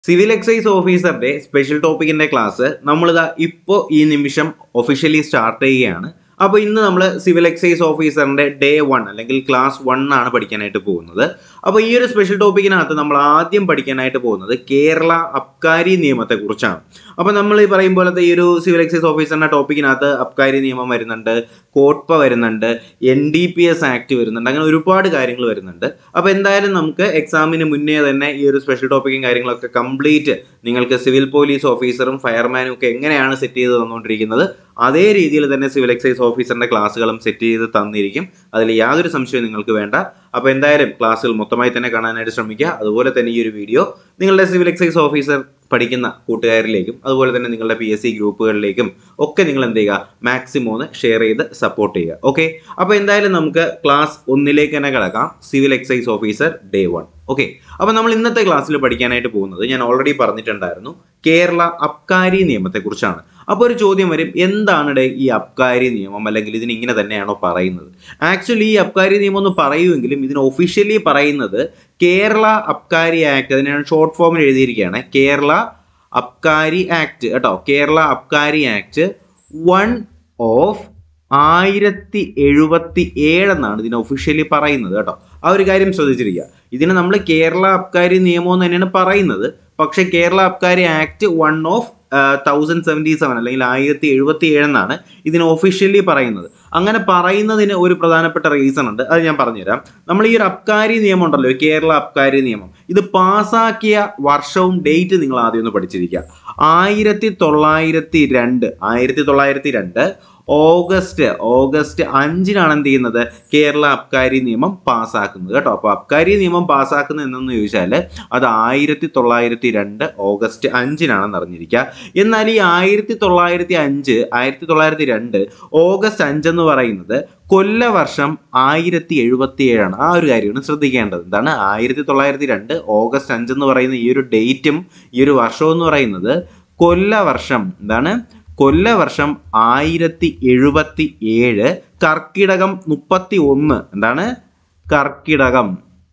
Civil excise ഓഫീസറുടെ special ടോപ്പിക്കിന്റെ class നമ്മളിതാ ഇപ്പോൾ ഈ നിമിഷം ഒഫീഷ്യലി സ്റ്റാർട്ട് ചെയ്യുകയാണ് അപ്പോൾ ഇന്ന് നമ്മൾ സിവിൽ എക്സൈസ് ഓഫീസറിന്റെ ഡേ വൺ അല്ലെങ്കിൽ ക്ലാസ് വൺ ആണ് പഠിക്കാനായിട്ട് പോകുന്നത് അപ്പോൾ ഈ ഒരു സ്പെഷ്യൽ ടോപ്പിക്കിനകത്ത് നമ്മൾ ആദ്യം പഠിക്കാനായിട്ട് പോകുന്നത് കേരള അബ്കാരി നിയമത്തെ കുറിച്ചാണ് അപ്പോൾ നമ്മൾ ഈ പറയും പോലത്തെ ഈ ഒരു സിവിൽ എക്സൈസ് ഓഫീസറിന്റെ ടോപ്പിക്കിനകത്ത് അബ്കാരി നിയമം വരുന്നുണ്ട് കോട്ട്പ വരുന്നുണ്ട് N D P S act വരുന്നുണ്ട് അങ്ങനെ ഒരുപാട് കാര്യങ്ങൾ വരുന്നുണ്ട് അപ്പോൾ എന്തായാലും നമുക്ക് എക്സാമിന് മുന്നേ തന്നെ ഈ ഒരു സ്പെഷ്യൽ ടോപ്പിക്കും കാര്യങ്ങളൊക്കെ കംപ്ലീറ്റ് നിങ്ങൾക്ക് സിവിൽ പോലീസ് ഓഫീസറും ഫയർമാനും ഒക്കെ എങ്ങനെയാണ് സെറ്റ് ചെയ്ത് തന്നുകൊണ്ടിരിക്കുന്നത് അതേ രീതിയിൽ തന്നെ സിവിൽ എക്സൈസ് ഓഫീസറിന്റെ ക്ലാസ്സുകളും സെറ്റ് ചെയ്ത് തന്നിരിക്കും അതിൽ യാതൊരു സംശയവും നിങ്ങൾക്ക് വേണ്ട അപ്പോൾ എന്തായാലും ക്ലാസ്സുകൾ മൊത്തമായി തന്നെ കാണാനായിട്ട് ശ്രമിക്കുക അതുപോലെ തന്നെ ഈ ഒരു വീഡിയോ നിങ്ങളുടെ സിവിൽ എക്സൈസ് ഓഫീസർ പഠിക്കുന്ന കൂട്ടുകാരിലേക്കും അതുപോലെ തന്നെ നിങ്ങളുടെ പി എസ് സി ഗ്രൂപ്പുകളിലേക്കും ഒക്കെ നിങ്ങൾ എന്ത് ചെയ്യുക മാക്സിമം ഒന്ന് ഷെയർ ചെയ്ത് സപ്പോർട്ട് ചെയ്യുക ഓക്കെ അപ്പോൾ എന്തായാലും നമുക്ക് ക്ലാസ് ഒന്നിലേക്ക് തന്നെ കിടക്കാം civil excise officer day one okay അപ്പോൾ നമ്മൾ ഇന്നത്തെ ക്ലാസ്സിൽ പഠിക്കാനായിട്ട് പോകുന്നത് ഞാൻ ഓൾറെഡി പറഞ്ഞിട്ടുണ്ടായിരുന്നു കേരള അബ്കാരി നിയമത്തെക്കുറിച്ചാണ് അപ്പോൾ ഒരു ചോദ്യം വരും എന്താണ് ഡേ ഈ അബ്കാരി നിയമം അല്ലെങ്കിൽ ഇതിന് ഇങ്ങനെ തന്നെയാണോ പറയുന്നത് ആക്ച്വലി ഈ അബ്കാരി നിയമം എന്ന് പറയുമെങ്കിലും ഇതിന് ഒഫീഷ്യലി പറയുന്നത് കേരള അബ്കാരി ആക്ട് അതിനാണ് ഷോർട്ട് ഫോമിൽ എഴുതിയിരിക്കുകയാണ് കേരള അബ്കാരി ആക്ട് കേട്ടോ Kerala Abkari act one of ആയിരത്തി എഴുപത്തി ഏഴെന്നാണ് ഇതിനെ ഒഫീഷ്യലി പറയുന്നത് കേട്ടോ ആ ഒരു കാര്യം ശ്രദ്ധിച്ചിരിക്കുക ഇതിന് നമ്മൾ കേരള അബ്കാരി നിയമം എന്ന് തന്നെയാണ് പറയുന്നത് പക്ഷേ Kerala Abkari act one of thousand seventy seven അല്ലെങ്കിൽ ആയിരത്തി എഴുപത്തി ഏഴെന്നാണ് ഇതിന് ഒഫീഷ്യലി പറയുന്നത് അങ്ങനെ പറയുന്നതിന് ഒരു പ്രധാനപ്പെട്ട റീസൺ ഉണ്ട് അത് ഞാൻ പറഞ്ഞുതരാം നമ്മൾ ഈ ഒരു അബ്കാരി നിയമം ഉണ്ടല്ലോ കേരള അബ്കാരി നിയമം ഇത് പാസ്സാക്കിയ വർഷവും ഡേറ്റ് നിങ്ങൾ ആദ്യം ഒന്ന് പഠിച്ചിരിക്കുക ആയിരത്തി തൊള്ളായിരത്തി രണ്ട് ആയിരത്തി തൊള്ളായിരത്തി രണ്ട് ഓഗസ്റ്റ് ഓഗസ്റ്റ് അഞ്ചിനാണ് എന്ത് ചെയ്യുന്നത് കേരള അബ്കാരി നിയമം പാസ്സാക്കുന്നത് കേട്ടോ അപ്പോൾ അബ്കാരി നിയമം പാസ്സാക്കുന്നത് എന്തെന്ന് ചോദിച്ചാൽ അത് ആയിരത്തി തൊള്ളായിരത്തി രണ്ട് ഓഗസ്റ്റ് അഞ്ചിനാണെന്ന് അറിഞ്ഞിരിക്കുക എന്നാൽ ഈ ആയിരത്തി തൊള്ളായിരത്തി അഞ്ച് ആയിരത്തി തൊള്ളായിരത്തി രണ്ട് ഓഗസ്റ്റ് അഞ്ചെന്ന് പറയുന്നത് കൊല്ലവർഷം ആയിരത്തി എഴുപത്തി ഏഴാണ് ആ ഒരു കാര്യമാണ് ശ്രദ്ധിക്കേണ്ടത് എന്താണ് ആയിരത്തി തൊള്ളായിരത്തി രണ്ട് ഓഗസ്റ്റ് അഞ്ചെന്ന് പറയുന്ന ഈ ഒരു ഡേറ്റും ഈ ഒരു വർഷവും എന്ന് പറയുന്നത് കൊല്ലവർഷം എന്താണ് കൊല്ലവർഷം ആയിരത്തി എഴുപത്തി ഏഴ് കർക്കിടകം മുപ്പത്തി ഒന്ന് എന്താണ് കർക്കിടകം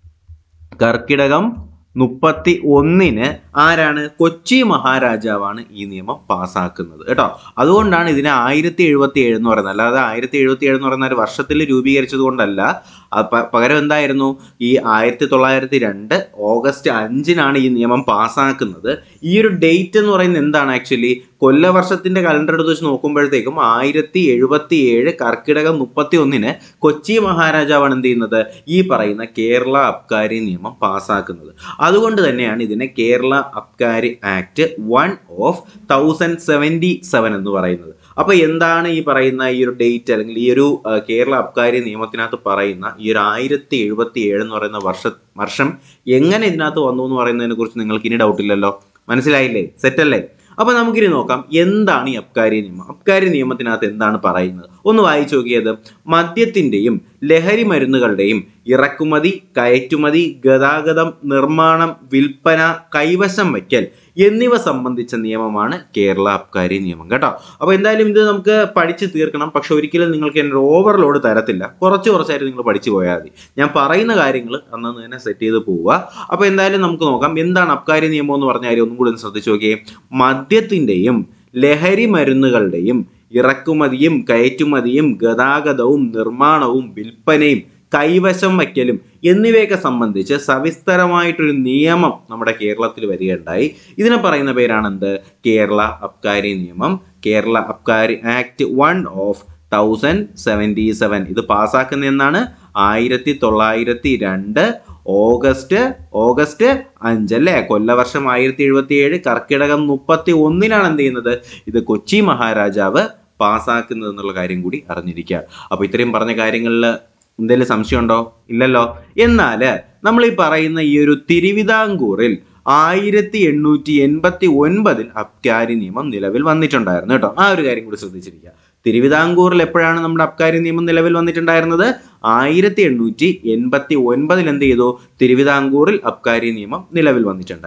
കർക്കിടകം മുപ്പത്തി ഒന്നിന് ആരാണ് കൊച്ചി മഹാരാജാവാണ് ഈ നിയമം പാസ്സാക്കുന്നത് കേട്ടോ അതുകൊണ്ടാണ് ഇതിനെ ആയിരത്തി എഴുപത്തി ഏഴ് എന്ന് പറയുന്നത് അല്ലാതെ ആയിരത്തി എഴുപത്തി ഏഴ് എന്ന് പറയുന്ന ഒരു വർഷത്തിൽ രൂപീകരിച്ചത് കൊണ്ടല്ല പകരം എന്തായിരുന്നു ഈ ആയിരത്തി തൊള്ളായിരത്തി രണ്ട് ഓഗസ്റ്റ് അഞ്ചിനാണ് ഈ നിയമം പാസ്സാക്കുന്നത് ഈ ഒരു ഡേറ്റ് എന്ന് പറയുന്നത് എന്താണ് ആക്ച്വലി കൊല്ലവർഷത്തിന്റെ കലണ്ടർ എടുത്ത് വെച്ച് നോക്കുമ്പോഴത്തേക്കും ആയിരത്തി എഴുപത്തി ഏഴ് കർക്കിടകം മുപ്പത്തി ഒന്നിന് കൊച്ചി മഹാരാജാവാണ് എന്ത് ചെയ്യുന്നത് ഈ പറയുന്ന കേരള അബ്കാരി നിയമം പാസ്സാക്കുന്നത് അതുകൊണ്ട് തന്നെയാണ് ഇതിനെ Kerala Abkari act one of thousand seventy seven എന്ന് പറയുന്നത് അപ്പോൾ എന്താണ് ഈ പറയുന്ന ഈ ഒരു ഡേറ്റ് അല്ലെങ്കിൽ ഈ ഒരു കേരള അബ്കാരി നിയമത്തിനകത്ത് പറയുന്ന ഈ ഒരു ആയിരത്തി എഴുപത്തി ഏഴ് എന്ന് പറയുന്ന വർഷ വർഷം എങ്ങനെ ഇതിനകത്ത് വന്നു എന്ന് പറയുന്നതിനെ കുറിച്ച് നിങ്ങൾക്ക് ഇനി ഡൗട്ടില്ലല്ലോ മനസ്സിലായില്ലേ സെറ്റല്ലേ അപ്പോൾ നമുക്കിനി നോക്കാം എന്താണ് ഈ അബ്കാരി നിയമം അബ്കാരി നിയമത്തിനകത്ത് എന്താണ് പറയുന്നത് ഒന്ന് വായിച്ചു നോക്കിയത് മദ്യത്തിൻ്റെയും ലഹരി മരുന്നുകളുടെയും ഇറക്കുമതി കയറ്റുമതി ഗതാഗതം നിർമ്മാണം വിൽപ്പന കൈവശം വയ്ക്കൽ എന്നിവ സംബന്ധിച്ച നിയമമാണ് കേരള അബ്കാരി നിയമം കേട്ടോ അപ്പോൾ എന്തായാലും ഇത് നമുക്ക് പഠിച്ചു തീർക്കണം പക്ഷെ ഒരിക്കലും നിങ്ങൾക്ക് എൻ്റെ ഓവർലോഡ് തരത്തില്ല കുറച്ച് കുറച്ചായിട്ട് നിങ്ങൾ പഠിച്ചു പോയാൽ മതി ഞാൻ പറയുന്ന കാര്യങ്ങൾ അന്നു തന്നെ സെറ്റ് ചെയ്ത് പോവുക അപ്പോൾ എന്തായാലും നമുക്ക് നോക്കാം എന്താണ് അബ്കാരി നിയമം എന്ന് പറഞ്ഞ കാര്യം ഒന്നും കൂടി ഒന്ന് ശ്രദ്ധിച്ചു നോക്കിയേ മദ്യത്തിൻ്റെയും ലഹരി മരുന്നുകളുടെയും ഇറക്കുമതിയും കയറ്റുമതിയും ഗതാഗതവും നിർമ്മാണവും വിൽപ്പനയും കൈവശം വയ്ക്കലും എന്നിവയൊക്കെ സംബന്ധിച്ച് സവിസ്തരമായിട്ടൊരു നിയമം നമ്മുടെ കേരളത്തിൽ വരികയുണ്ടായി ഇതിനെ പറയുന്ന പേരാണെന്ത് കേരള അബ്കാരി നിയമം Kerala Abkari act one of thousand seventy seven ഇത് പാസ്സാക്കുന്ന എന്നാണ് ആയിരത്തി തൊള്ളായിരത്തി രണ്ട് ഓഗസ്റ്റ് ഓഗസ്റ്റ് അഞ്ച് അല്ലേ കൊല്ലവർഷം ആയിരത്തി എഴുപത്തി ഏഴ് കർക്കിടകം മുപ്പത്തി ഒന്നിനാണ് എന്ത് ചെയ്യുന്നത് ഇത് കൊച്ചി മഹാരാജാവ് പാസ്സാക്കുന്നത് എന്നുള്ള കാര്യം കൂടി അറിഞ്ഞിരിക്കുക അപ്പോൾ ഇത്രയും പറഞ്ഞ കാര്യങ്ങളിൽ എന്തെങ്കിലും സംശയമുണ്ടോ ഇല്ലല്ലോ എന്നാൽ നമ്മൾ ഈ പറയുന്ന ഈ ഒരു തിരുവിതാംകൂറിൽ ആയിരത്തി എണ്ണൂറ്റി എൺപത്തി ഒൻപതിൽ അബ്കാരി നിയമം നിലവിൽ വന്നിട്ടുണ്ടായിരുന്നു കേട്ടോ ആ ഒരു കാര്യം കൂടി ശ്രദ്ധിച്ചിരിക്കുക തിരുവിതാംകൂറിൽ എപ്പോഴാണ് നമ്മുടെ അബ്കാരി നിയമം നിലവിൽ വന്നിട്ടുണ്ടായിരുന്നത് ആയിരത്തി എണ്ണൂറ്റി എൺപത്തി ഒൻപതിൽ എന്ത് ചെയ്തു തിരുവിതാംകൂറിൽ അബ്കാരി നിയമം നിലവിൽ വന്നിട്ടുണ്ടായിരുന്നു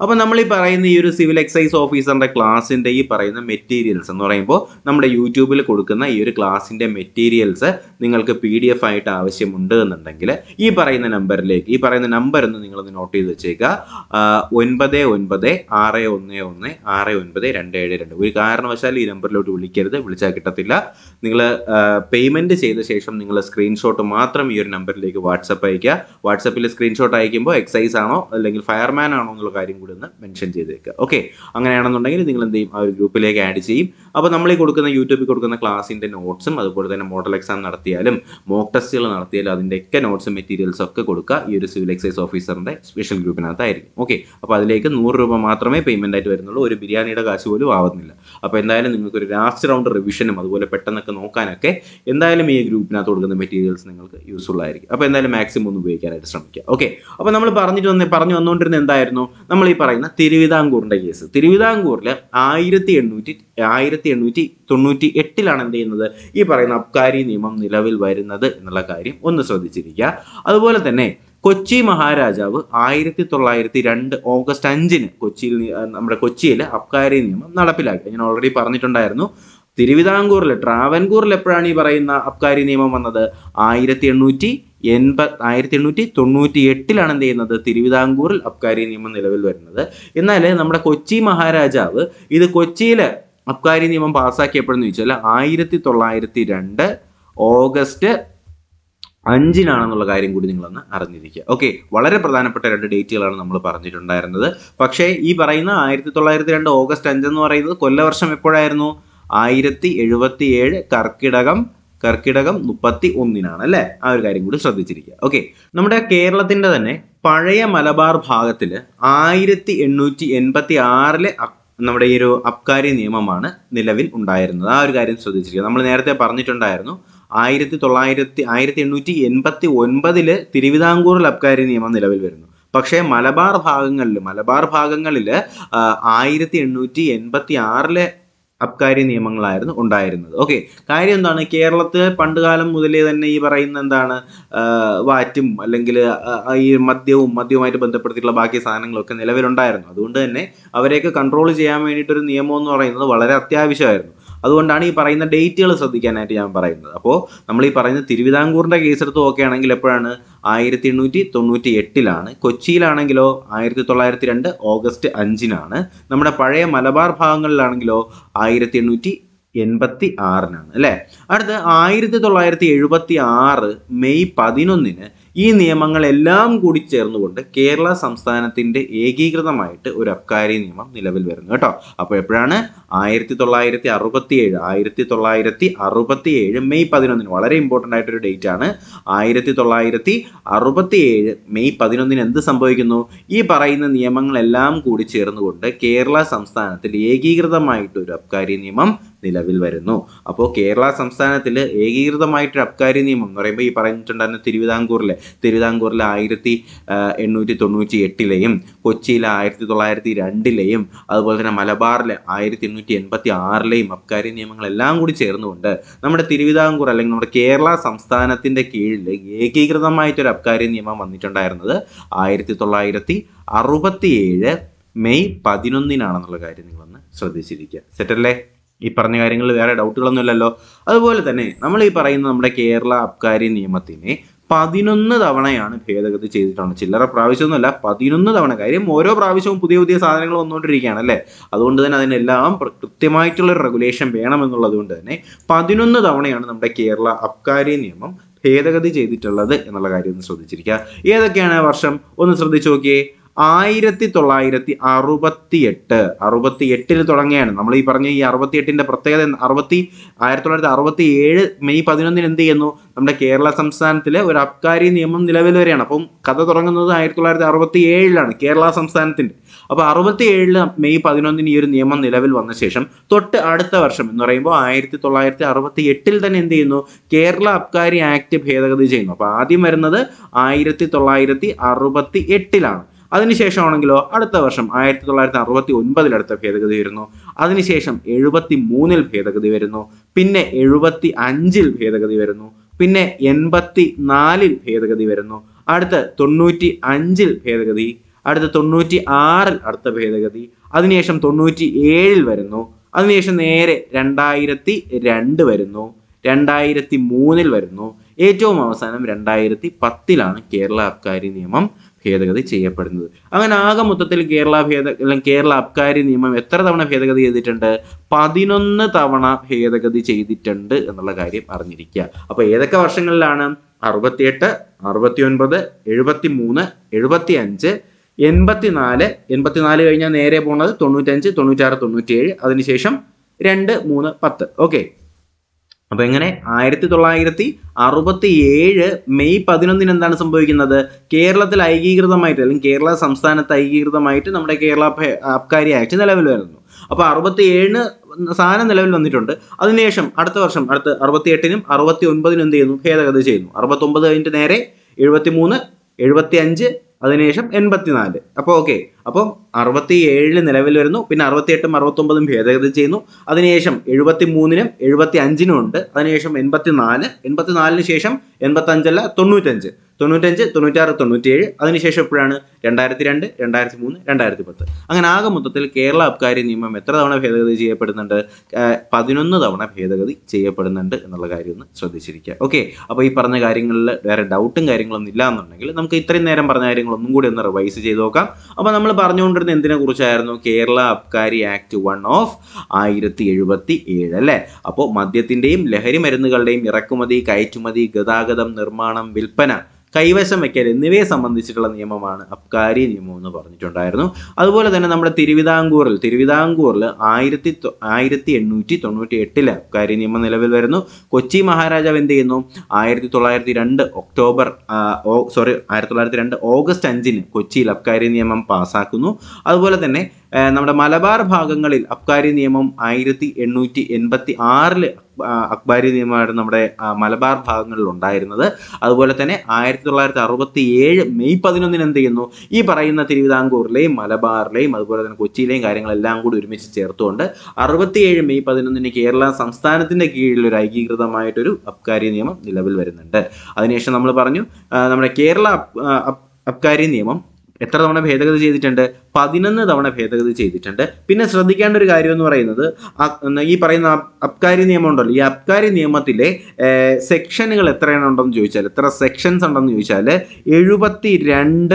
അപ്പോൾ നമ്മൾ ഈ പറയുന്ന ഈ ഒരു സിവിൽ എക്സൈസ് ഓഫീസറിൻ്റെ ക്ലാസ്സിൻ്റെ ഈ പറയുന്ന മെറ്റീരിയൽസ് എന്ന് പറയുമ്പോൾ നമ്മുടെ യൂട്യൂബിൽ കൊടുക്കുന്ന ഈ ഒരു ക്ലാസ്സിൻ്റെ മെറ്റീരിയൽസ് നിങ്ങൾക്ക് പി ഡി എഫ് ആയിട്ട് ആവശ്യമുണ്ട് എന്നുണ്ടെങ്കിൽ ഈ പറയുന്ന നമ്പറിലേക്ക് ഈ പറയുന്ന നമ്പർ ഒന്ന് നിങ്ങളൊന്ന് നോട്ട് ചെയ്ത് വെച്ചേക്കുക ആഹ് ഒൻപത് ഒൻപത് ആറ് ഒന്ന് ഒന്ന് ആറ് ഒൻപത് രണ്ട് ഏഴ് രണ്ട് ഒരു കാരണവശാലും ഈ നമ്പറിലോട്ട് വിളിക്കരുത് വിളിച്ചാൽ കിട്ടത്തില്ല നിങ്ങൾ പേയ്മെൻറ്റ് ചെയ്ത ശേഷം നിങ്ങൾ സ്ക്രീൻഷോട്ട് മാത്രം ഈ ഒരു നമ്പറിലേക്ക് വാട്സപ്പ് അയക്കുക വാട്സപ്പിൽ സ്ക്രീൻഷോട്ട് അയക്കുമ്പോൾ എക്സൈസ് ആണോ അല്ലെങ്കിൽ ഫയർമാൻ ആണോ എന്നുള്ള കാര്യം കൂടി ഒന്ന് മെൻഷൻ ചെയ്തേക്കുക ഓക്കെ അങ്ങനെയാണെന്നുണ്ടെങ്കിൽ നിങ്ങൾ എന്ത് ചെയ്യും ആ ഒരു ഗ്രൂപ്പിലേക്ക് ആഡ് ചെയ്യും അപ്പോൾ നമ്മൾ ഈ കൊടുക്കുന്ന യൂട്യൂബിൽ കൊടുക്കുന്ന ക്ലാസ്സിൻ്റെ നോട്ട്സും അതുപോലെ തന്നെ മോഡൽ എക്സാം നടത്തിയാലും മോക്ക് ടെസ്റ്റുകൾ നടത്തിയാലും അതിൻ്റെയൊക്കെ നോട്ട്സും മെറ്റീരിയൽസും ഒക്കെ കൊടുക്കുക ഈ ഒരു സിവിൽ എക്സൈസ് ഓഫീസറിൻ്റെ സ്പെഷ്യൽ ഗ്രൂപ്പിനകത്തായിരിക്കും ഓക്കെ അപ്പോൾ അതിലേക്ക് നൂറ് രൂപ മാത്രമേ പേയ്മെൻ്റ് ആയിട്ട് വരുന്നുള്ളൂ ഒരു ബിരിയാണിയുടെ കാശ് പോലും ആവുന്നില്ല അപ്പോൾ എന്തായാലും നിങ്ങൾക്ക് ഒരു ലാസ്റ്റ് റൗണ്ട് റിവിഷനും അതുപോലെ പെട്ടെന്നൊക്കെ നോക്കാനൊക്കെ എന്തായാലും ഈ ഗ്രൂപ്പിനകത്ത് കൊടുക്കുന്ന മെറ്റീരിയൽസ് നിങ്ങൾക്ക് യൂസ്ഫുൾ ആയിരിക്കും അപ്പോൾ എന്തായാലും മാക്സിമം ഒന്ന് ഉപയോഗിക്കാനായിട്ട് ശ്രമിക്കുക ഓക്കെ അപ്പോൾ നമ്മൾ പറഞ്ഞിട്ട് വന്ന് പറഞ്ഞു വന്നുകൊണ്ടിരുന്ന എന്തായിരുന്നു നമ്മൾ ഈ പറയുന്ന തിരുവിതാംകൂറിൻ്റെ കേസ് തിരുവിതാംകൂറിൽ ആയിരത്തി എണ്ണൂറ്റി ആയിരത്തി എണ്ണൂറ്റി തൊണ്ണൂറ്റി എട്ടിലാണ് എന്ത് ചെയ്യുന്നത് ഈ പറയുന്ന അബ്കാരി നിയമം നിലവിൽ വരുന്നത് എന്നുള്ള കാര്യം ഒന്ന് ശ്രദ്ധിച്ചിരിക്കുക അതുപോലെ തന്നെ കൊച്ചി മഹാരാജാവ് ആയിരത്തി തൊള്ളായിരത്തി രണ്ട് ഓഗസ്റ്റ് അഞ്ചിന് കൊച്ചിയിൽ നി- ആ, നമ്മുടെ കൊച്ചിയിൽ അബ്കാരി നിയമം നടപ്പിലാക്കി ഞാൻ ഓൾറെഡി പറഞ്ഞിട്ടുണ്ടായിരുന്നു തിരുവിതാംകൂറിൽ ട്രാവൻകൂറിൽ എപ്പോഴാണ് ഈ പറയുന്ന അബ്കാരി നിയമം വന്നത് ആയിരത്തി എണ്ണൂറ്റി എൺപത് ആയിരത്തി എണ്ണൂറ്റി തൊണ്ണൂറ്റി എട്ടിലാണ് എന്ത് ചെയ്യുന്നത് തിരുവിതാംകൂറിൽ അബ്കാരി നിയമം നിലവിൽ വരുന്നത് എന്നാൽ നമ്മുടെ കൊച്ചി മഹാരാജാവ് ഇത് കൊച്ചിയിൽ അബ്കാരി നിയമം പാസ്സാക്കിയപ്പോഴെന്ന് ചോദിച്ചാൽ ആയിരത്തി തൊള്ളായിരത്തി രണ്ട് ഓഗസ്റ്റ് അഞ്ചിനാണെന്നുള്ള കാര്യം കൂടി നിങ്ങളൊന്ന് അറിഞ്ഞിരിക്കുക ഓക്കെ വളരെ പ്രധാനപ്പെട്ട രണ്ട് ഡേറ്റുകളാണ് നമ്മൾ പറഞ്ഞിട്ടുണ്ടായിരുന്നത് പക്ഷേ ഈ പറയുന്ന ആയിരത്തി തൊള്ളായിരത്തി രണ്ട് ഓഗസ്റ്റ് അഞ്ച് എന്ന് പറയുന്നത് കൊല്ലവർഷം എപ്പോഴായിരുന്നു ആയിരത്തി എഴുപത്തി ഏഴ് കർക്കിടകം കർക്കിടകം മുപ്പത്തി ഒന്നിനാണ് അല്ലേ ആ ഒരു കാര്യം കൂടി ശ്രദ്ധിച്ചിരിക്കുക ഓക്കെ നമ്മുടെ കേരളത്തിന്റെ തന്നെ പഴയ മലബാർ ഭാഗത്തിൽ ആയിരത്തി എണ്ണൂറ്റി എൺപത്തി ആറിലെ നമ്മുടെ ഈ ഒരു അബ്കാരി നിയമമാണ് നിലവിൽ ഉണ്ടായിരുന്നത് ആ ഒരു കാര്യം ശ്രദ്ധിച്ചിരിക്കുക നമ്മൾ നേരത്തെ പറഞ്ഞിട്ടുണ്ടായിരുന്നു ആയിരത്തി തൊള്ളായിരത്തി ആയിരത്തി എണ്ണൂറ്റി എൺപത്തി ഒൻപതില് തിരുവിതാംകൂറിൽ അബ്കാരി നിയമം നിലവിൽ വരുന്നു പക്ഷേ മലബാർ ഭാഗങ്ങളിൽ മലബാർ ഭാഗങ്ങളിൽ ആയിരത്തി എണ്ണൂറ്റി എൺപത്തി ആറിലെ അബ്കാരി നിയമങ്ങളായിരുന്നു ഉണ്ടായിരുന്നത് ഓക്കെ കാര്യം എന്താണ് കേരളത്തിൽ പണ്ടുകാലം മുതലേ തന്നെ ഈ പറയുന്ന എന്താണ് ആ, വാറ്റും അല്ലെങ്കിൽ ഈ മദ്യവും മദ്യവുമായിട്ട് ബന്ധപ്പെടുത്തിയിട്ടുള്ള ബാക്കി സാധനങ്ങളൊക്കെ നിലവിലുണ്ടായിരുന്നു അതുകൊണ്ട് തന്നെ അവരെയൊക്കെ കൺട്രോൾ ചെയ്യാൻ വേണ്ടിയിട്ടൊരു നിയമം എന്ന് പറയുന്നത് വളരെ അത്യാവശ്യമായിരുന്നു അതുകൊണ്ടാണ് ഈ പറയുന്ന ഡേറ്റുകൾ ശ്രദ്ധിക്കാനായിട്ട് ഞാൻ പറയുന്നത് അപ്പോൾ നമ്മൾ ഈ പറയുന്ന തിരുവിതാംകൂറിൻ്റെ കേസ് എടുത്ത് നോക്കുകയാണെങ്കിൽ എപ്പോഴാണ് ആയിരത്തി എണ്ണൂറ്റി തൊണ്ണൂറ്റി എട്ടിലാണ് കൊച്ചിയിലാണെങ്കിലോ ആയിരത്തി തൊള്ളായിരത്തി രണ്ട് ഓഗസ്റ്റ് അഞ്ചിനാണ് നമ്മുടെ പഴയ മലബാർ ഭാഗങ്ങളിലാണെങ്കിലോ ആയിരത്തി എണ്ണൂറ്റി എൺപത്തി ആറിനാണ് അല്ലേ അടുത്ത് ആയിരത്തി തൊള്ളായിരത്തി എഴുപത്തി ആറ് മെയ് പതിനൊന്നിന് ഈ നിയമങ്ങളെല്ലാം കൂടി ചേർന്നുകൊണ്ട് കേരള സംസ്ഥാനത്തിന്റെ ഏകീകൃതമായിട്ട് ഒരു അബ്കാരി നിയമം നിലവിൽ വരുന്നു കേട്ടോ അപ്പോൾ എപ്പോഴാണ് ആയിരത്തി തൊള്ളായിരത്തി അറുപത്തി ഏഴ് ആയിരത്തി തൊള്ളായിരത്തി അറുപത്തി ഏഴ് മെയ് പതിനൊന്നിന് വളരെ ഇമ്പോർട്ടൻ്റ് ആയിട്ടൊരു ഡേറ്റ് ആണ് ആയിരത്തി തൊള്ളായിരത്തി അറുപത്തി ഏഴ് മെയ് പതിനൊന്നിന് എന്ത് സംഭവിക്കുന്നു ഈ പറയുന്ന നിയമങ്ങളെല്ലാം കൂടി ചേർന്നുകൊണ്ട് കേരള സംസ്ഥാനത്തിൽ ഏകീകൃതമായിട്ട് ഒരു അബ്കാരി നിയമം നിലവിൽ വരുന്നു അപ്പോൾ കേരള സംസ്ഥാനത്തിൽ ഏകീകൃതമായിട്ടൊരു അബ്കാരി നിയമം എന്ന് പറയുമ്പോൾ ഈ പറഞ്ഞിട്ടുണ്ടായിരുന്ന തിരുവിതാംകൂറിലെ തിരുവിതാംകൂറിലെ ആയിരത്തി എണ്ണൂറ്റി തൊണ്ണൂറ്റി എട്ടിലെയും കൊച്ചിയിലെ ആയിരത്തി തൊള്ളായിരത്തി രണ്ടിലെയും അതുപോലെ തന്നെ മലബാറിലെ ആയിരത്തി എണ്ണൂറ്റി എൺപത്തി ആറിലെയും അബ്കാരി നിയമങ്ങളെല്ലാം കൂടി ചേർന്നുകൊണ്ട് നമ്മുടെ തിരുവിതാംകൂർ അല്ലെങ്കിൽ നമ്മുടെ കേരള സംസ്ഥാനത്തിൻ്റെ കീഴിൽ ഏകീകൃതമായിട്ടൊരു അബ്കാരി നിയമം വന്നിട്ടുണ്ടായിരുന്നത് ആയിരത്തി തൊള്ളായിരത്തി അറുപത്തിയേഴ് മെയ് പതിനൊന്നിനാണെന്നുള്ള കാര്യം നിങ്ങളൊന്ന് ശ്രദ്ധിച്ചിരിക്കുക സെറ്റല്ലേ ഈ പറഞ്ഞ കാര്യങ്ങളിൽ വേറെ ഡൗട്ടുകളൊന്നുമില്ലല്ലോ അതുപോലെ തന്നെ നമ്മൾ ഈ പറയുന്ന നമ്മുടെ കേരള അബ്കാരി നിയമത്തിനെ പതിനൊന്ന് തവണയാണ് ഭേദഗതി ചെയ്തിട്ടുണ്ട് ചില്ലറ പ്രാവശ്യമൊന്നുമല്ല പതിനൊന്ന് തവണ കാര്യം ഓരോ പ്രാവശ്യവും പുതിയ പുതിയ സാധനങ്ങൾ വന്നുകൊണ്ടിരിക്കുകയാണ് അല്ലേ അതുകൊണ്ട് തന്നെ അതിനെല്ലാം പ്ര- കൃത്യമായിട്ടുള്ള ഒരു റെഗുലേഷൻ വേണമെന്നുള്ളത് കൊണ്ട് തന്നെ പതിനൊന്ന് തവണയാണ് നമ്മുടെ കേരള അബ്കാരി നിയമം ഭേദഗതി ചെയ്തിട്ടുള്ളത് എന്നുള്ള കാര്യം ഒന്ന് ശ്രദ്ധിച്ചിരിക്കുക ഏതൊക്കെയാണ് ആ വർഷം ഒന്ന് ശ്രദ്ധിച്ചു നോക്കിയേ ആയിരത്തി തൊള്ളായിരത്തി അറുപത്തി എട്ട് അറുപത്തി എട്ടിൽ തുടങ്ങിയാണ് നമ്മൾ ഈ പറഞ്ഞ ഈ അറുപത്തി എട്ടിന്റെ പ്രത്യേകത എന്ത്? അറുപത്തി ആയിരത്തി തൊള്ളായിരത്തി അറുപത്തി ഏഴ് മെയ് പതിനൊന്നിന് എന്ത് ചെയ്യുന്നു നമ്മുടെ കേരള സംസ്ഥാനത്തിലെ ഒരു അബ്കാരി നിയമം നിലവിൽ വരികയാണ് അപ്പം കഥ തുടങ്ങുന്നത് ആയിരത്തി തൊള്ളായിരത്തി അറുപത്തി ഏഴിലാണ് കേരള സംസ്ഥാനത്തിന്റെ അപ്പോൾ അറുപത്തി ഏഴില് മെയ് പതിനൊന്നിന് ഈ ഒരു നിയമം നിലവിൽ വന്ന ശേഷം തൊട്ട് അടുത്ത വർഷം എന്ന് പറയുമ്പോൾ ആയിരത്തി തൊള്ളായിരത്തി അറുപത്തി എട്ടിൽ തന്നെ എന്ത് ചെയ്യുന്നു കേരള അബ്കാരി ആക്ട് ഭേദഗതി ചെയ്യുന്നു അപ്പോൾ ആദ്യം വരുന്നത് ആയിരത്തി തൊള്ളായിരത്തി അറുപത്തി എട്ടിലാണ് അതിനുശേഷമാണെങ്കിലോ അടുത്ത വർഷം ആയിരത്തി തൊള്ളായിരത്തി അറുപത്തി ഒൻപതിൽ അടുത്ത ഭേദഗതി വരുന്നു അതിനുശേഷം എഴുപത്തി മൂന്നിൽ ഭേദഗതി വരുന്നു പിന്നെ എഴുപത്തി അഞ്ചിൽ ഭേദഗതി വരുന്നു പിന്നെ എൺപത്തി നാലിൽ ഭേദഗതി വരുന്നു അടുത്ത് തൊണ്ണൂറ്റി അഞ്ചിൽ ഭേദഗതി അടുത്ത തൊണ്ണൂറ്റി ആറിൽ അടുത്ത ഭേദഗതി അതിനുശേഷം തൊണ്ണൂറ്റി ഏഴിൽ വരുന്നു അതിനുശേഷം നേരെ രണ്ടായിരത്തി രണ്ട് വരുന്നു രണ്ടായിരത്തി മൂന്നിൽ വരുന്നു ഏറ്റവും അവസാനം രണ്ടായിരത്തി പത്തിലാണ് കേരള അബ്കാരി നിയമം ഭേദഗതി ചെയ്യപ്പെടുന്നത് അങ്ങനെ ആകെ മൊത്തത്തിൽ കേരള ഭേദ അല്ലെങ്കിൽ കേരള അബ്കാരി നിയമം എത്ര തവണ ഭേദഗതി ചെയ്തിട്ടുണ്ട് പതിനൊന്ന് തവണ ഭേദഗതി ചെയ്തിട്ടുണ്ട് എന്നുള്ള കാര്യം അറിഞ്ഞിരിക്കുക അപ്പോൾ ഏതൊക്കെ വർഷങ്ങളിലാണ് അറുപത്തിയെട്ട് അറുപത്തി ഒൻപത് എഴുപത്തി മൂന്ന് എഴുപത്തി അഞ്ച് എൺപത്തിനാല് എൺപത്തിനാല് കഴിഞ്ഞാൽ നേരെ പോണത് തൊണ്ണൂറ്റഞ്ച് തൊണ്ണൂറ്റാറ് തൊണ്ണൂറ്റിയേഴ് അതിനുശേഷം രണ്ട് മൂന്ന് പത്ത് ഓക്കെ അപ്പൊ എങ്ങനെ ആയിരത്തി തൊള്ളായിരത്തി അറുപത്തി ഏഴ് മെയ് പതിനൊന്നിന് എന്താണ് സംഭവിക്കുന്നത് കേരളത്തിൽ ഐകീകൃതമായിട്ട് അല്ലെങ്കിൽ കേരള സംസ്ഥാനത്ത് ഐകീകൃതമായിട്ട് നമ്മുടെ കേരള ഭേ- അബ്കാരി ആക്ട് നിലവിൽ വരുന്നു അപ്പൊ അറുപത്തി ഏഴിന് സാധനം നിലവിൽ വന്നിട്ടുണ്ട് അതിനുശേഷം അടുത്ത വർഷം അടുത്ത അറുപത്തി എട്ടിനും അറുപത്തി ഒൻപതിനും എന്ത് ചെയ്യുന്നു ഭേദഗതി ചെയ്യുന്നു അറുപത്തി ഒമ്പത് കഴിഞ്ഞിട്ട് നേരെ എഴുപത്തി മൂന്ന് എഴുപത്തി അഞ്ച് അതിനുശേഷം എൺപത്തിനാല് അപ്പോൾ ഓക്കെ അപ്പം അറുപത്തി ഏഴില് നിലവിൽ വരുന്നു പിന്നെ അറുപത്തിയെട്ടും അറുപത്തൊമ്പതും ഭേദഗതി ചെയ്യുന്നു അതിനുശേഷം എഴുപത്തി മൂന്നിനും എഴുപത്തി അഞ്ചിനും ഉണ്ട് അതിനുശേഷം എൺപത്തിനാല് എൺപത്തിനാലിന് ശേഷം എൺപത്തഞ്ചല്ല തൊണ്ണൂറ്റഞ്ച് തൊണ്ണൂറ്റഞ്ച് തൊണ്ണൂറ്റാറ് തൊണ്ണൂറ്റിയേഴ് അതിനുശേഷം എപ്പോഴാണ് രണ്ടായിരത്തി രണ്ട് രണ്ടായിരത്തി മൂന്ന് രണ്ടായിരത്തി പത്ത് അങ്ങനെ ആകെ മൊത്തത്തിൽ കേരള അബ്കാരി നിയമം എത്ര തവണ ഭേദഗതി ചെയ്യപ്പെടുന്നുണ്ട് ഏഹ് പതിനൊന്ന് തവണ ഭേദഗതി ചെയ്യപ്പെടുന്നുണ്ട് എന്നുള്ള കാര്യം ഒന്ന് ശ്രദ്ധിച്ചിരിക്കുക ഓക്കെ അപ്പോൾ ഈ പറഞ്ഞ കാര്യങ്ങളിൽ വേറെ ഡൗട്ടും കാര്യങ്ങളൊന്നും ഇല്ല എന്നുണ്ടെങ്കിൽ നമുക്ക് ഇത്രയും നേരം പറഞ്ഞ കാര്യങ്ങൾ ഒന്നും കൂടി ഒന്ന് റിവൈസ് ചെയ്ത് നോക്കാം അപ്പോൾ നമ്മൾ പറഞ്ഞുകൊണ്ടിരുന്ന എന്തിനെ കുറിച്ചായിരുന്നു Kerala Abkari act one of ആയിരത്തി എഴുപത്തി ഏഴ് അല്ലേ അപ്പോൾ മദ്യത്തിൻ്റെയും ലഹരി മരുന്നുകളുടെയും ഇറക്കുമതി കയറ്റുമതി ഗതാഗതം നിർമ്മാണം വിൽപ്പന കൈവശം വയ്ക്കൽ എന്നിവയെ സംബന്ധിച്ചിട്ടുള്ള നിയമമാണ് അബ്കാരി നിയമം എന്ന് പറഞ്ഞിട്ടുണ്ടായിരുന്നു അതുപോലെ തന്നെ നമ്മുടെ തിരുവിതാംകൂറിൽ തിരുവിതാംകൂറിൽ ആയിരത്തി തൊ- ആയിരത്തി എണ്ണൂറ്റി തൊണ്ണൂറ്റി എട്ടില് അബ്കാരി നിയമം നിലവിൽ വരുന്നു കൊച്ചി മഹാരാജാവ് എന്ത് ചെയ്യുന്നു ആയിരത്തി തൊള്ളായിരത്തി രണ്ട് ഒക്ടോബർ സോറി ആയിരത്തി തൊള്ളായിരത്തി രണ്ട് ഓഗസ്റ്റ് അഞ്ചിന് കൊച്ചിയിൽ അബ്കാരി നിയമം പാസ്സാക്കുന്നു അതുപോലെ തന്നെ ആ, നമ്മുടെ മലബാർ ഭാഗങ്ങളിൽ അബ്കാരി നിയമം ആയിരത്തി എണ്ണൂറ്റി എൺപത്തി ആറില് അക്ബാരി നിയമമായിരുന്നു നമ്മുടെ ആ, മലബാർ ഭാഗങ്ങളിൽ ഉണ്ടായിരുന്നത് അതുപോലെ തന്നെ ആയിരത്തി തൊള്ളായിരത്തി അറുപത്തി ഏഴ് മെയ് പതിനൊന്നിന് എന്ത് ചെയ്യുന്നു ഈ പറയുന്ന തിരുവിതാംകൂറിലെയും മലബാറിലെയും അതുപോലെ തന്നെ കൊച്ചിയിലെയും കാര്യങ്ങളെല്ലാം കൂടി ഒരുമിച്ച് ചേർത്തുകൊണ്ട് അറുപത്തിയേഴ് മെയ് പതിനൊന്നിന് കേരള സംസ്ഥാനത്തിന്റെ കീഴിൽ ഒരു ഐകീകൃതമായിട്ടൊരു അബ്കാരി നിയമം നിലവിൽ വരുന്നുണ്ട് അതിനുശേഷം നമ്മൾ പറഞ്ഞു ആ, നമ്മുടെ കേരള അബ്- ആ, അബ്- അബ്കാരി നിയമം എത്ര തവണ ഭേദഗതി ചെയ്തിട്ടുണ്ട് പതിനൊന്ന് തവണ ഭേദഗതി ചെയ്തിട്ടുണ്ട് പിന്നെ ശ്രദ്ധിക്കേണ്ട ഒരു കാര്യം എന്ന് പറയുന്നത് അ- എന്നാ ഈ പറയുന്ന അബ്- അബ്കാരി നിയമം ഉണ്ടല്ലോ ഈ അബ്കാരി നിയമത്തിലെ സെക്ഷനുകൾ എത്രയാണ് ഉണ്ടെന്ന് ചോദിച്ചാൽ എത്ര സെക്ഷൻസ് ഉണ്ടെന്ന് ചോദിച്ചാൽ എഴുപത്തി രണ്ട്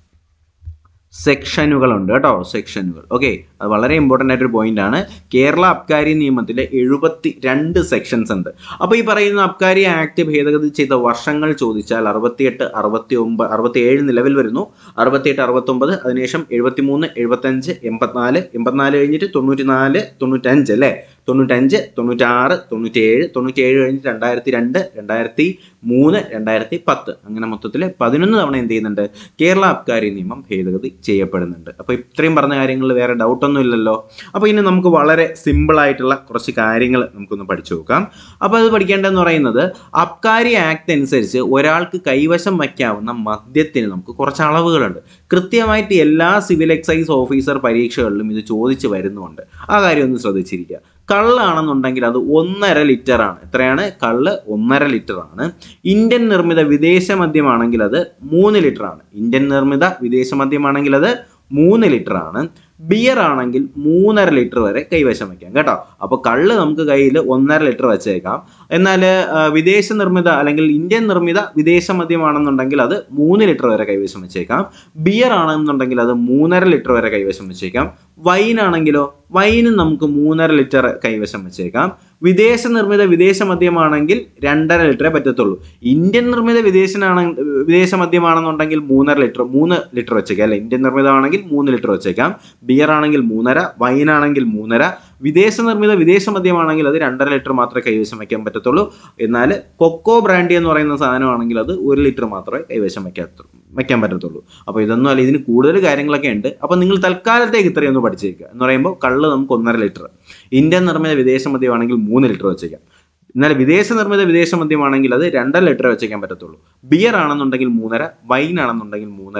സെക്ഷനുകളുണ്ട് കേട്ടോ സെക്ഷനുകൾ ഓക്കെ അത് വളരെ ഇമ്പോർട്ടൻ്റ് ആയിട്ടൊരു പോയിന്റ് ആണ് കേരള അബ്കാരി നിയമത്തിലെ എഴുപത്തി രണ്ട് സെക്ഷൻസ് ഉണ്ട് അപ്പോൾ ഈ പറയുന്ന അബ്കാരി ആക്ട് ഭേദഗതി ചെയ്ത വർഷങ്ങൾ ചോദിച്ചാൽ അറുപത്തിയെട്ട് അറുപത്തി ഒമ്പത് അറുപത്തി ഏഴ് നിലവിൽ വരുന്നു അറുപത്തിയെട്ട് അറുപത്തൊമ്പത് അതിനുശേഷം എഴുപത്തി മൂന്ന് എഴുപത്തഞ്ച് എൺപത്തിനാല് എൺപത്തിനാല് കഴിഞ്ഞിട്ട് തൊണ്ണൂറ്റി നാല് തൊണ്ണൂറ്റഞ്ച് അല്ലേ തൊണ്ണൂറ്റഞ്ച് തൊണ്ണൂറ്റാറ് തൊണ്ണൂറ്റിയേഴ് തൊണ്ണൂറ്റിയേഴ് കഴിഞ്ഞിട്ട് രണ്ടായിരത്തി രണ്ട് രണ്ടായിരത്തി മൂന്ന് രണ്ടായിരത്തി പത്ത് അങ്ങനെ മൊത്തത്തിൽ പതിനൊന്ന് തവണ എന്ത് ചെയ്യുന്നുണ്ട് കേരള അബ്കാരി നിയമം ഭേദഗതി ചെയ്യപ്പെടുന്നുണ്ട് അപ്പോൾ ഇത്രയും പറഞ്ഞ കാര്യങ്ങളിൽ വേറെ ഡൗട്ടൊന്നും ഇല്ലല്ലോ അപ്പോൾ ഇനി നമുക്ക് വളരെ സിമ്പിൾ ആയിട്ടുള്ള കുറച്ച് കാര്യങ്ങൾ നമുക്കൊന്ന് പഠിച്ചു നോക്കാം അപ്പോൾ അത് പഠിക്കേണ്ടതെന്ന് പറയുന്നത് അബ്കാരി ആക്ട് അനുസരിച്ച് ഒരാൾക്ക് കൈവശം വയ്ക്കാവുന്ന മദ്യത്തിന് നമുക്ക് കുറച്ച് അളവുകളുണ്ട് കൃത്യമായിട്ട് എല്ലാ സിവിൽ എക്സൈസ് ഓഫീസർ പരീക്ഷകളിലും ഇത് ചോദിച്ച് വരുന്നുണ്ട് ആ കാര്യം ഒന്ന് ശ്രദ്ധിച്ചിരിക്കുക കള്ളാണെന്നുണ്ടെങ്കിൽ അത് ഒന്നര ലിറ്റർ ആണ് എത്രയാണ് കള്ള് ഒന്നര ലിറ്റർ ആണ് ഇന്ത്യൻ നിർമ്മിത വിദേശ മദ്യമാണെങ്കിൽ അത് മൂന്ന് ലിറ്റർ ആണ് ഇന്ത്യൻ നിർമ്മിത വിദേശ മദ്യമാണെങ്കിൽ അത് മൂന്ന് ലിറ്റർ ആണ് ബിയർ ആണെങ്കിൽ മൂന്നര ലിറ്റർ വരെ കൈവശം വയ്ക്കാം കേട്ടോ അപ്പോൾ കള്ള് നമുക്ക് കയ്യിൽ ഒന്നര ലിറ്റർ വെച്ചേക്കാം എന്നാൽ ആ, വിദേശ നിർമ്മിത അല്ലെങ്കിൽ ഇന്ത്യൻ നിർമ്മിത വിദേശ മദ്യമാണെന്നുണ്ടെങ്കിൽ അത് മൂന്ന് ലിറ്റർ വരെ കൈവശം വെച്ചേക്കാം ബിയർ ആണെന്നുണ്ടെങ്കിൽ അത് മൂന്നര ലിറ്റർ വരെ കൈവശം വെച്ചേക്കാം വൈൻ ആണെങ്കിലോ വൈനും നമുക്ക് മൂന്നര ലിറ്റർ കൈവശം വെച്ചേക്കാം വിദേശ നിർമ്മിത വിദേശ മദ്യമാണെങ്കിൽ രണ്ടര ലിറ്ററേ പറ്റത്തുള്ളൂ ഇന്ത്യൻ നിർമ്മിത വിദേശനാണ് വിദേശ മദ്യമാണെന്നുണ്ടെങ്കിൽ മൂന്നര ലിറ്റർ മൂന്ന് ലിറ്റർ വെച്ചേക്കാം അല്ലെ ഇന്ത്യൻ നിർമ്മിതമാണെങ്കിൽ മൂന്ന് ലിറ്റർ വെച്ചേക്കാം ബിയർ ആണെങ്കിൽ മൂന്നര വൈൻ ആണെങ്കിൽ മൂന്നര വിദേശ നിർമ്മിത വിദേശ മദ്യമാണെങ്കിൽ അത് രണ്ടര ലിറ്റർ മാത്രമേ കൈവശം വയ്ക്കാൻ പറ്റത്തുള്ളൂ എന്നാൽ കൊക്കോ ബ്രാൻഡി എന്ന് പറയുന്ന സാധനമാണെങ്കിൽ അത് ഒരു ലിറ്റർ മാത്രമേ കൈവശം വയ്ക്കാത്ത വയ്ക്കാൻ പറ്റത്തുള്ളൂ അപ്പോൾ ഇതൊന്നും അല്ല ഇതിന് കൂടുതൽ കാര്യങ്ങളൊക്കെ ഉണ്ട് അപ്പോൾ നിങ്ങൾ തൽക്കാലത്തേക്ക് ഇത്രയും ഒന്ന് പഠിച്ചേക്കുക എന്ന് പറയുമ്പോൾ കള്ള് നമുക്ക് ഒന്നര ലിറ്റർ ഇന്ത്യൻ നിർമ്മിത വിദേശ മദ്യമാണെങ്കിൽ മൂന്ന് ലിറ്റർ വെച്ചേക്കാം എന്നാൽ വിദേശ നിർമ്മിത വിദേശ മദ്യമാണെങ്കിൽ അത് രണ്ടര ലിറ്റർ വെച്ചേക്കാൻ പറ്റത്തുള്ളൂ ബിയർ ആണെന്നുണ്ടെങ്കിൽ മൂന്നര വൈൻ ആണെന്നുണ്ടെങ്കിൽ മൂന്നര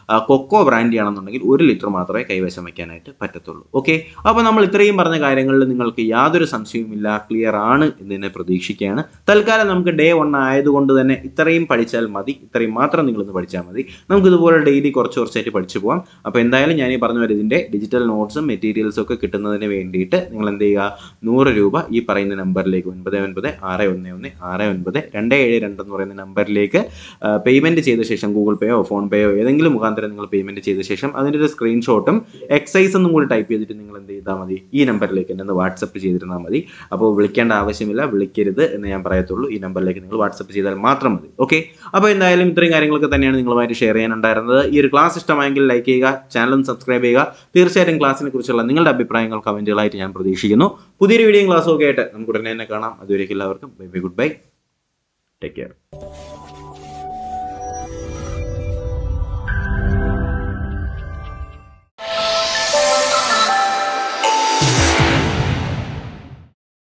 കൊക്കോ ബ്രാൻഡി ആണെന്നുണ്ടെങ്കിൽ ഒരു ലിറ്റർ മാത്രമേ കൈവശം വയ്ക്കാനായിട്ട് പറ്റത്തുള്ളൂ ഓക്കെ അപ്പോൾ നമ്മൾ ഇത്രയും പറഞ്ഞ കാര്യങ്ങളിൽ നിങ്ങൾക്ക് യാതൊരു സംശയവുമില്ല ക്ലിയർ ആണ് എന്ന് തന്നെ പ്രതീക്ഷിക്കുകയാണ് തൽക്കാലം നമുക്ക് ഡേ വൺ ആയതുകൊണ്ട് തന്നെ ഇത്രയും പഠിച്ചാൽ മതി ഇത്രയും മാത്രം നിങ്ങളൊന്ന് പഠിച്ചാൽ മതി നമുക്ക് ഇതുപോലെ ഡെയിലി കുറച്ച് കുറച്ചായിട്ട് പഠിച്ചു പോകാം അപ്പോൾ എന്തായാലും ഞാൻ ഈ പറഞ്ഞ പോലെ ഇതിൻ്റെ ഡിജിറ്റൽ നോട്ട്സും മെറ്റീരിയൽസും ഒക്കെ കിട്ടുന്നതിന് വേണ്ടിയിട്ട് നിങ്ങൾ എന്ത് ചെയ്യുക നൂറ് രൂപ ഈ പറയുന്ന നമ്പറിലേക്ക് ഒൻപത് ഒൻപത് ആറ് ഒന്ന് ഒന്ന് ആറ് ഒൻപത് രണ്ട് ഏഴ് രണ്ട് എന്ന് പറയുന്ന നമ്പറിലേക്ക് പേയ്മെൻറ്റ് ചെയ്ത ശേഷം ഗൂഗിൾ പേയോ ഫോൺ പേയോ ഏതെങ്കിലും മുഖാന്തരം നിങ്ങൾ പേയ്മെൻറ്റ് ചെയ്ത ശേഷം അതിൻ്റെ ഒരു സ്ക്രീൻഷോട്ടും എക്സൈസ് എന്നും കൂടി ടൈപ്പ് ചെയ്തിട്ട് നിങ്ങൾ എന്ത് ചെയ്താൽ മതി ഈ നമ്പറിലേക്ക് എന്നെ ഒന്ന് വാട്സപ്പ് ചെയ്തിരുന്നാൽ മതി അപ്പോൾ വിളിക്കേണ്ട ആവശ്യമില്ല വിളിക്കരുത് എന്ന് ഞാൻ പറയത്തുള്ളൂ ഈ നമ്പറിലേക്ക് നിങ്ങൾ വാട്സപ്പ് ചെയ്താൽ മാത്രം മതി ഓക്കെ അപ്പോൾ എന്തായാലും ഇത്രയും കാര്യങ്ങളൊക്കെ തന്നെയാണ് നിങ്ങളുമായിട്ട് ഷെയർ ചെയ്യാനുണ്ടായിരുന്നത് ഈ ഒരു ക്ലാസ് ഇഷ്ടമായെങ്കിൽ ലൈക്ക് ചെയ്യുക ചാനലും സബ്സ്ക്രൈബ് ചെയ്യുക തീർച്ചയായിട്ടും ക്ലാസ്സിനെ കുറിച്ചുള്ള നിങ്ങളുടെ അഭിപ്രായങ്ങൾ കമൻറ്റുകളായിട്ട് ഞാൻ പ്രതീക്ഷിക്കുന്നു പുതിയൊരു വീഡിയോയും ക്ലാസ്സും ഒക്കെ ആയിട്ട് നമുക്ക് ഉടനെ തന്നെ കാണാം അതുവരേക്കും എല്ലാവർക്കും bye bye goodbye take care